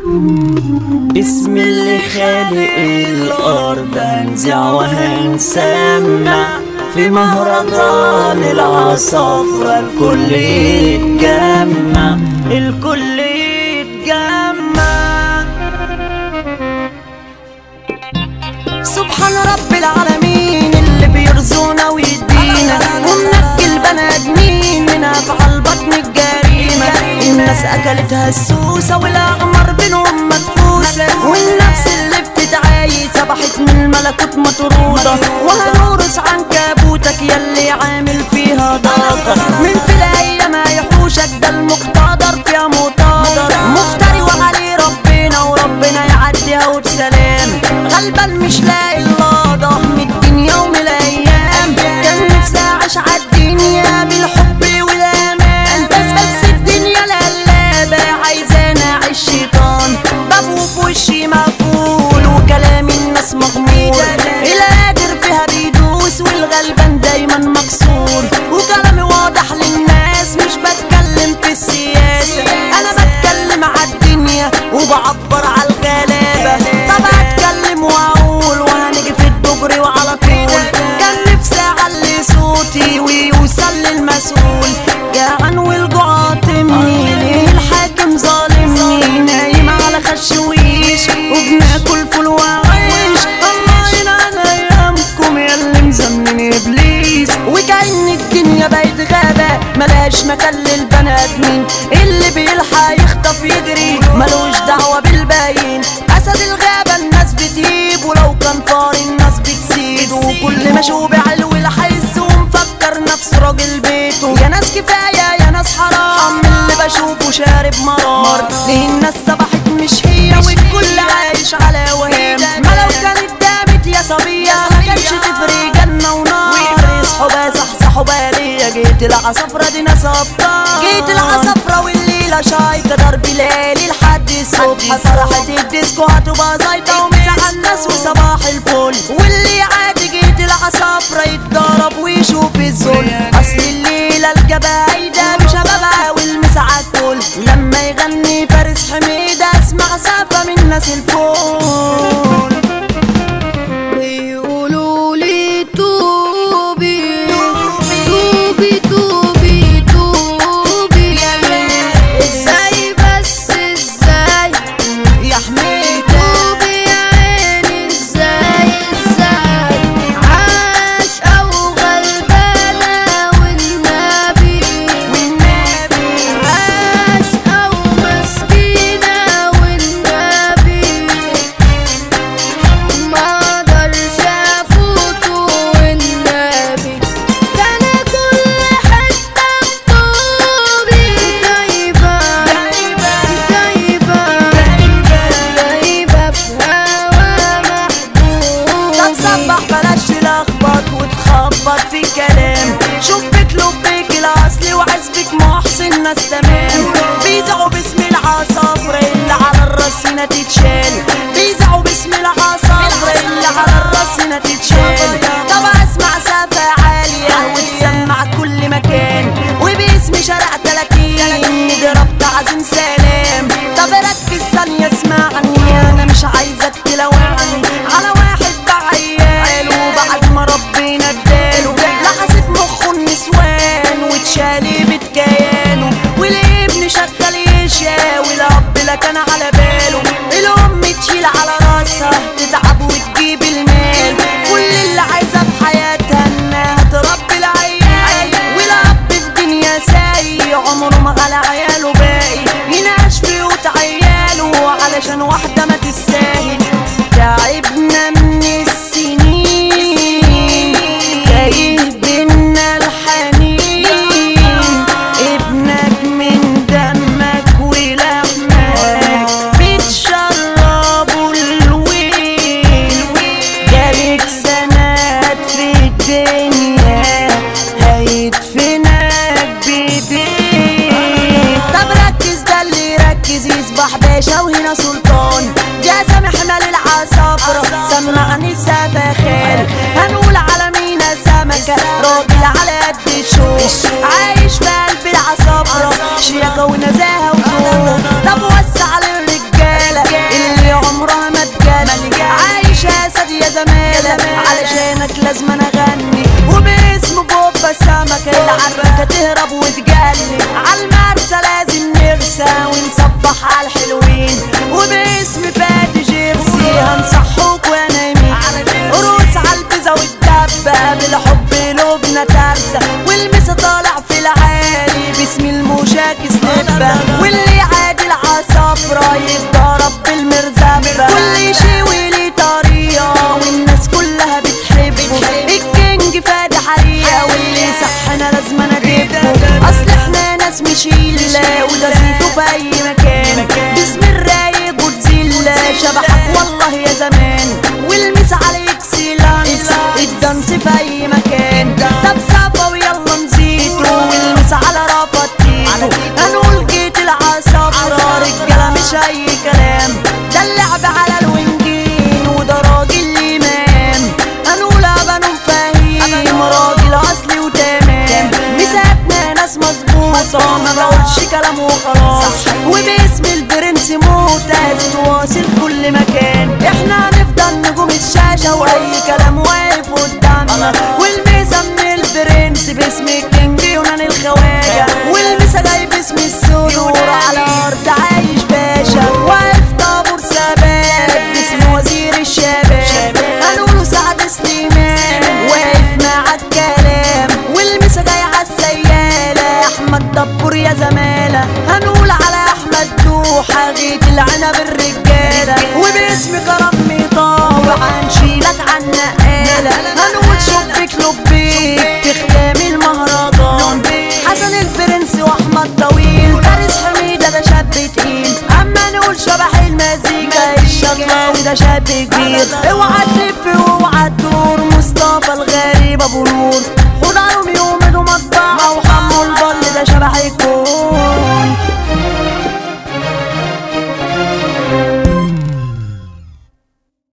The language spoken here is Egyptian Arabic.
بسم اللي خالق الأرض هنزع وهنسمع في مهرجان العصافرة الكل يتجمع الكل يتجمع سبحان رب العالمين اللي بيرزقنا ويدينا ومنجي البني ادمين من افعال بطن الجريمه الناس اكلتها السوسه والاغمر بينهم مدفوسه والنفس اللي بتتعايد صبحت من الملكوت مطروده وهنورث عن كابوتك يلي عامل فيها ضغط من في الايام هيحوشك ده المقتدر فيها مقتدر مفتري وعليه ربنا وربنا يعديها وبسلام غلبان مش لاقي اللاضة من الدنيا ومن الايام كان نفسي اعيش عالدنيا بالحب والامان بس بس الدنيا القلابة عايزاني اعيش شيطان باب وفي وشي مقفول وكلام الناس مغمور القادر فيها بيدوس والغلبان دايما مكسور وكلامي واضح للناس مش بتكلم في السياسة انا بتكلم عالدنيا وبعبر عالغلابة فبتكلم واقول وهنيجي في الدغري وعلى طول كان نفسي اعلي صوتي ويوصل للمسؤول جعان والجوع عاطمني ليه الحاكم ظالمني نايم على خش ويش وبناكل فول وعيش الله ينعن ايامكم يا اللي مزمن ابليس وكأن الدنيا بقت غابة ملهاش مكان للبني ادمين اللي بيلحق يخطف يجري ملوش دعوة بالباقيين اسد الغابة الناس بتهيب ولو كان طار الناس بتسيد وكل ما شو بعلو الحس ومفكر نفسه راجل بيته يا ناس كفاية يا ناس حرام اللي بشوفه شارب مرار ليه الناس صبحت مش هي والكل عايش على وهم ما لو كانت دامت يا صبية ما كانش تفرق جنة ونار اصحوا بقى صحصحوا بقى ليا جيت العصفرة دي ناس ابطال جيت العصفرة والليلة شايكة ضرب ليالي لحد الصبح فرحة الديسكو هتبقى زيطة ومسح الناس وصباح الفل واللي عادي جيت العصفرة يتضرب ويشوف الذل اصل الليلة الجبايدة بشبابها والمسعى الكل لما يغني فارس حميدة اسمع سافة من ناس الفول بيقولوا لي توبي توبي توبي توبي ازاي بس ازاي يا حميدة توبي يا عيني ازاي ازاي عاش او غلبانة والنبي عاش او مسكينة والنبي ما اقدرش افوته والنبي ده انا كل حته بطوبي دايبه دايبه دايبه في هوا لا محبوب تصبح بلاش تلخبط وتخبط في الكلام شوف بيطلب بيك الاصلي وعزبك محسن ناس تمام بيزعوا باسم العصافرة اللي على الراس هنا تتشال بيزعوا باسم العصافرة اللي على الراس هنا تتشال طب اسمع سافة عالية وتسمع كل مكان وباسم شارع 30 نضرب تعظيم سلام طب ركز ثانية اسمعني انا مش عايزك تلوعني على واحد بعيال وبعد ما ربنا اداله لحظة مخه النسوان واتشالي كيانه والابن شغال يشا والاب لا كان على باله الام تشيل على راسها تتعب وتجيب المال كل اللي عايزة في حياتها انها تربي العيال والاب في الدنيا ساي عمره ما على عياله باقي يناقش في قوت عياله علشان واحدة ما تستاهل تعبنا من السنين تايه بينا الحنين ابنك من دمك ولحمك بتشربوا الويل جالك سنة في الدنيا هيدفنك بايديك طب ركز ده اللي يركز يصبح باشا وهنا سلطان يا سامحنا للعصافرة سمعني السفاخال هنقول على مينا سمكة راجل على قد الشوش عايش في قلب العصافرة شياكة ونزاهة وذوق طب وسع للرجالة صباح على الحلوين وباسم فادي جيرسي هنصحوك ونايمين قروس على البيزا والدبة بالحب لبنى ترسة والمسا طالع في العالي باسم المشاكس نبة واللي عادل عصفرة يتضرب بالمرزبة واللي يشوي لي طريقة والناس كلها بتحبه الكينج فادي حريقة واللي صحنا لازم انا اجيبه اصل احنا ناس مشيلة وده زيتو في اي مكان باسم الرايق وتزيلة شبحك والله يا زمان والمس عليك سيلانس الدنس في اي مكان طب صفا ويلا نزيدو والمس على رفض تيتو هنقول جيت العصافرة رجالة مش اي كلام ده اللعب على الوينجين وده راجل الامام هنقول ابانهم فاهيم راجل اصلي وتمام مساتنا ناس مظبوطة ما بقولش كلام وخلاص وباسم البرنس موتاز تواصل كل مكان احنا هنفضل نجوم الشاشة واي كلام واقف قدامنا والميزة من البرنس باسم الكينج يونان الخواجة والميزة جاي باسم السرور على ارض عايش باشا واقف طابور ثبات باسم وزير الشباب هنقوله سعد سليمان واقف مع الكلام والمسا جاي عالسيالة احمد دبور يا زمالة هنقول على احمد دوحة غيت العنب الرجالة وباسم كرم طاوع هنشيلك عالنقالة هنقول شبك لبيك في ختام المهرجان حسن البرنس واحمد طويل فارس حميدة ده شاب تقيل اما نقول شبح المزيكا الشطلاوي ده شاب كبير اوعى تلف واوعى تدور مصطفى الغريب ابو نور خد على